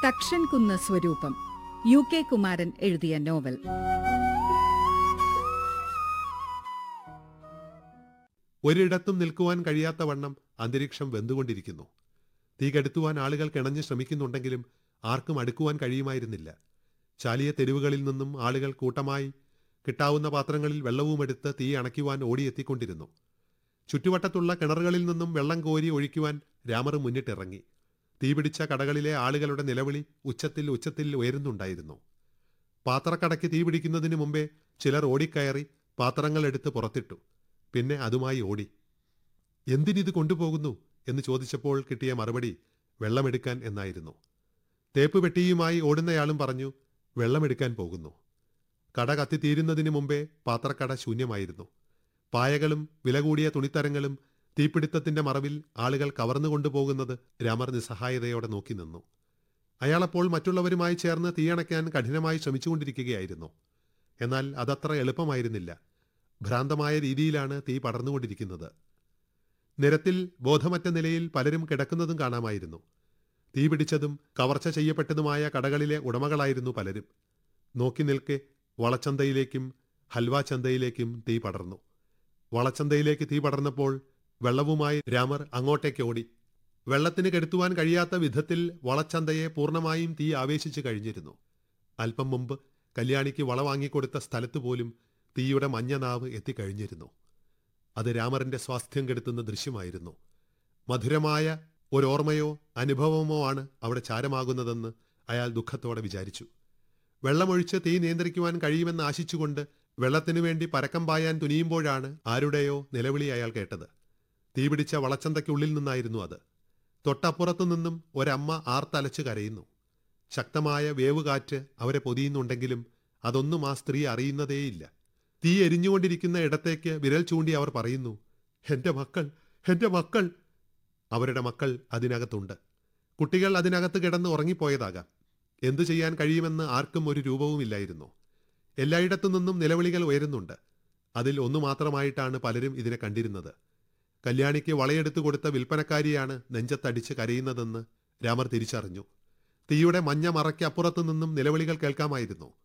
തക്ഷൻ കുന്ന് സ്വരൂപം U K Kumaran എഴുതിയ നോവൽ ഒരിടത്തും നിൽക്കുവാൻ കഴിയാത്ത വണ്ണം അന്തരീക്ഷം വെന്തുകൊണ്ടിരിക്കുന്നു തീ കെടുത്തുവാൻ ആളുകൾ കിണഞ്ഞ് ശ്രമിക്കുന്നുണ്ടെങ്കിലും ആർക്കും അടുക്കുവാൻ കഴിയുമായിരുന്നില്ല ചാലിയ തെരുവുകളിൽ നിന്നും ആളുകൾ കൂട്ടമായി കിട്ടാവുന്ന പാത്രങ്ങളിൽ വെള്ളവുമെടുത്ത് തീ അണയ്ക്കുവാൻ ഓടിയെത്തിക്കൊണ്ടിരുന്നു ചുറ്റുവട്ടത്തുള്ള കിണറുകളിൽ നിന്നും വെള്ളം കോരി ഒഴിക്കുവാൻ രാമർ മുന്നിട്ടിറങ്ങി തീപിടിച്ച കടകളിലെ ആളുകളുടെ നിലവിളി ഉച്ചത്തിൽ ഉച്ചത്തിൽ ഉയരുന്നുണ്ടായിരുന്നു പാത്രക്കടയ്ക്ക് തീ പിടിക്കുന്നതിന് മുമ്പേ ചിലർ ഓടിക്കയറി പാത്രങ്ങൾ എടുത്ത് പുറത്തിട്ടു പിന്നെ അതുമായി ഓടി എന്തിനിത് കൊണ്ടുപോകുന്നു എന്ന് ചോദിച്ചപ്പോൾ കിട്ടിയ മറുപടി വെള്ളമെടുക്കാൻ എന്നായിരുന്നു തേപ്പ് പെട്ടിയുമായി ഓടുന്നയാളും പറഞ്ഞു വെള്ളമെടുക്കാൻ പോകുന്നു കട കത്തിത്തീരുന്നതിന് മുമ്പേ പാത്രക്കട ശൂന്യമായിരുന്നു പായകളും വില കൂടിയ തുണിത്തരങ്ങളും തീപിടുത്തത്തിന്റെ മറവിൽ ആളുകൾ കവർന്നു കൊണ്ടുപോകുന്നത് രാമർ നിസ്സഹായതയോടെ നോക്കി നിന്നു അയാളപ്പോൾ മറ്റുള്ളവരുമായി ചേർന്ന് തീയണയ്ക്കാൻ കഠിനമായി ശ്രമിച്ചുകൊണ്ടിരിക്കുകയായിരുന്നു എന്നാൽ അതത്ര എളുപ്പമായിരുന്നില്ല ഭ്രാന്തമായ രീതിയിലാണ് തീ പടർന്നുകൊണ്ടിരിക്കുന്നത് നിരത്തിൽ ബോധമറ്റ നിലയിൽ പലരും കിടക്കുന്നതും കാണാമായിരുന്നു തീ പിടിച്ചതും കവർച്ച ചെയ്യപ്പെട്ടതുമായ കടകളിലെ ഉടമകളായിരുന്നു പലരും നോക്കി നിൽക്കെ വളച്ചന്തയിലേക്കും ഹൽവ ചന്തയിലേക്കും തീ പടർന്നു വളച്ചന്തയിലേക്ക് തീ പടർന്നപ്പോൾ വെള്ളവുമായി രാമർ അങ്ങോട്ടേക്ക് ഓടി വെള്ളത്തിന് കെടുത്തുവാൻ കഴിയാത്ത വിധത്തിൽ വളച്ചന്തയെ പൂർണ്ണമായും തീ ആവേശിച്ചു കഴിഞ്ഞിരുന്നു അല്പം മുമ്പ് കല്യാണിക്ക് വള വാങ്ങിക്കൊടുത്ത സ്ഥലത്ത് പോലും തീയുടെ മഞ്ഞനാവ് എത്തിക്കഴിഞ്ഞിരുന്നു അത് രാമറിന്റെ സ്വാസ്ഥ്യം കെടുത്തുന്ന ദൃശ്യമായിരുന്നു മധുരമായ ഒരോർമ്മയോ അനുഭവമോ ആണ് അവിടെ ചാരമാകുന്നതെന്ന് അയാൾ ദുഃഖത്തോടെ വിചാരിച്ചു വെള്ളമൊഴിച്ച് തീ നിയന്ത്രിക്കുവാൻ കഴിയുമെന്ന് ആശിച്ചുകൊണ്ട് വെള്ളത്തിനു വേണ്ടി പരക്കം പായാൻ തുനിയുമ്പോഴാണ് ആരുടെയോ നിലവിളി അയാൾ കേട്ടത് തീപിടിച്ച വളച്ചന്തയ്ക്കുള്ളിൽ നിന്നായിരുന്നു അത് തൊട്ടപ്പുറത്തു നിന്നും ഒരമ്മ ആർത്തലച്ച് കരയുന്നു ശക്തമായ വേവുകാറ്റ് അവരെ പൊതിയുന്നുണ്ടെങ്കിലും അതൊന്നും ആ സ്ത്രീ അറിയുന്നതേയില്ല തീ എരിഞ്ഞുകൊണ്ടിരിക്കുന്ന ഇടത്തേക്ക് വിരൽ ചൂണ്ടി അവർ പറയുന്നു എന്റെ മക്കൾ എന്റെ മക്കൾ അവരുടെ മക്കൾ അതിനകത്തുണ്ട് കുട്ടികൾ അതിനകത്ത് കിടന്ന് ഉറങ്ങിപ്പോയതാകാം എന്തു ചെയ്യാൻ കഴിയുമെന്ന് ആർക്കും ഒരു രൂപവുമില്ലായിരുന്നു എല്ലായിടത്തു നിന്നും നിലവിളികൾ ഉയരുന്നുണ്ട് അതിൽ ഒന്നു മാത്രമായിട്ടാണ് പലരും ഇതിനെ കണ്ടിരുന്നത് കല്യാണിക്ക് വളയെടുത്തു കൊടുത്ത വിൽപ്പനക്കാരിയാണ് നെഞ്ചത്തടിച്ച് കരയുന്നതെന്ന് രാമർ തിരിച്ചറിഞ്ഞു തീയുടെ മഞ്ഞ മറയ്ക്കപ്പുറത്തു നിന്നും നിലവിളികൾ കേൾക്കാമായിരുന്നു